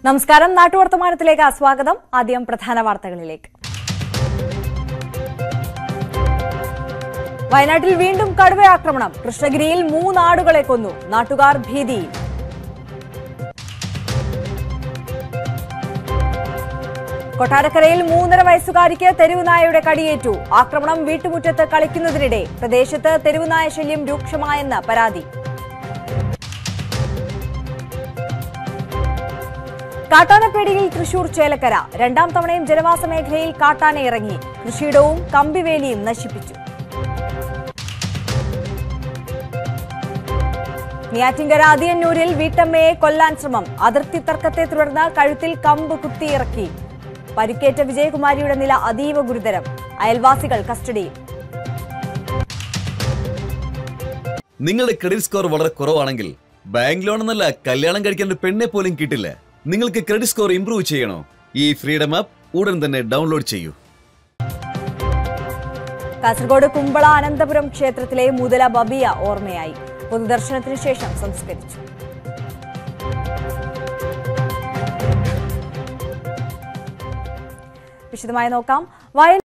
നമസ്കാരം നാട്ടുവർത്തമാനത്തിലേക്ക് സ്വാഗതം ആദ്യം പ്രധാന വാർത്തകളിലേക്ക് വയനാട്ടിൽ വീണ്ടും കടുവ ആക്രമണം കൃഷ്ണഗിരിയിൽ മൂന്നാടുകളെ കൊന്നു നാട്ടുകാർ ഭീതിയിൽ കൊട്ടാരക്കരയിൽ മൂന്നര വയസ്സുകാരിക്ക് തെരുവുനായയുടെ കടിയേറ്റു ആക്രമണം വീട്ടുമുറ്റത്ത് കളിക്കുന്നതിനിടെ പ്രദേശത്ത് തെരുവുനായ ശല്യം രൂക്ഷമായെന്ന് പരാതി കാട്ടാനപ്പേടിയിൽ തൃശൂർ ചേലക്കര രണ്ടാം തവണയും ജനവാസ മേഖലയിൽ കാട്ടാന ഇറങ്ങി കൃഷിയിടവും കമ്പിവേലിയും നശിപ്പിച്ചു നെയ്യാറ്റിൻകര അതിയന്നൂരിൽ വീട്ടമ്മയെ കൊല്ലാൻ ശ്രമം അതിർത്തി തർക്കത്തെ തുടർന്ന് കഴുത്തിൽ കമ്പ് കുത്തിയിറക്കി പരിക്കേറ്റ വിജയകുമാരിയുടെ നില അതീവ ഗുരുതരം അയൽവാസികൾ കസ്റ്റഡിയിൽ നിങ്ങളുടെ ക്രെഡിറ്റ് സ്കോർ വളരെ കുറവാണെങ്കിൽ ബാങ്ക് ലോൺ എന്നല്ല കല്യാണം കഴിക്കാൻ ഒരു പെണ്ണെ പോലും കിട്ടില്ല നിങ്ങൾക്ക് ക്രെഡിറ്റ് സ്കോർ ഇംപ്രൂവ് ചെയ്യണോ ഈ ഫ്രീഡം ആപ്പ് ഉടൻ തന്നെ ഡൗൺലോഡ് ചെയ്യൂ കാസർഗോഡ് കുമ്പള അനന്തപുരം ക്ഷേത്രത്തിലെ മുതല ബബിയ ഓർമ്മയായി പൊതുദർശനത്തിനു ശേഷം സംസ്കരിച്ചു വിശദമായി നോക്കാം വയനാട്